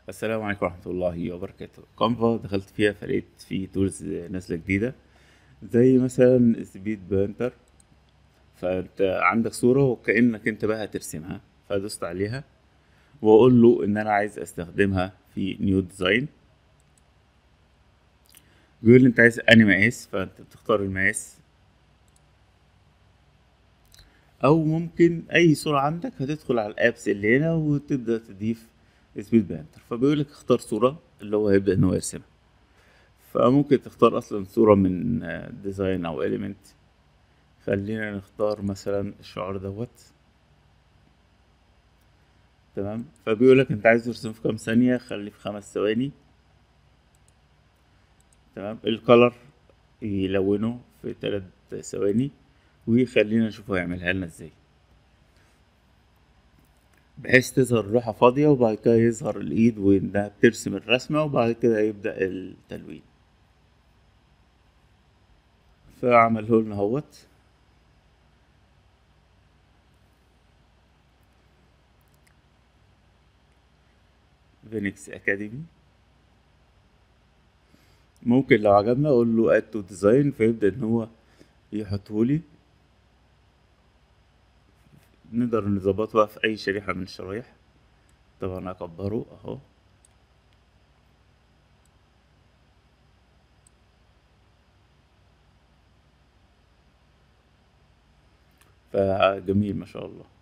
السلام عليكم ورحمة الله وبركاته كانفا دخلت فيها فلقيت في تولز نازلة جديدة زي مثلا سبيد بانتر فانت عندك صورة وكأنك انت بقى هترسمها فدوست عليها واقول له ان انا عايز استخدمها في نيو ديزاين بيقول لي انت عايز انهي مقاس فانت بتختار المقاس او ممكن اي صورة عندك هتدخل على الابس اللي هنا وتبدأ تضيف سبيد بانتر فبيقول لك اختار صورة اللي هو هيبدأ ان هو يرسمها فممكن تختار اصلا صورة من ديزاين او اليمنت خلينا نختار مثلا الشعار دوت تمام فبيقول لك انت عايز ترسم في كام ثانية خليه في خمس ثواني تمام الكلر يلونه في تلات ثواني وخلينا نشوف هو هيعملها لنا ازاي بحيث تظهر اللوحة فاضية وبعد كده يظهر الإيد وإنها بترسم الرسمة وبعد كده يبدأ التلوين فعمله لنا اهوت فينيكس أكاديمي ممكن لو عجبنا أقول له أد تو ديزاين فيبدأ إن هو يحطهولي نقدر نظبطه بقى في أي شريحة من الشرايح طبعا أكبره أهو فجميل ما شاء الله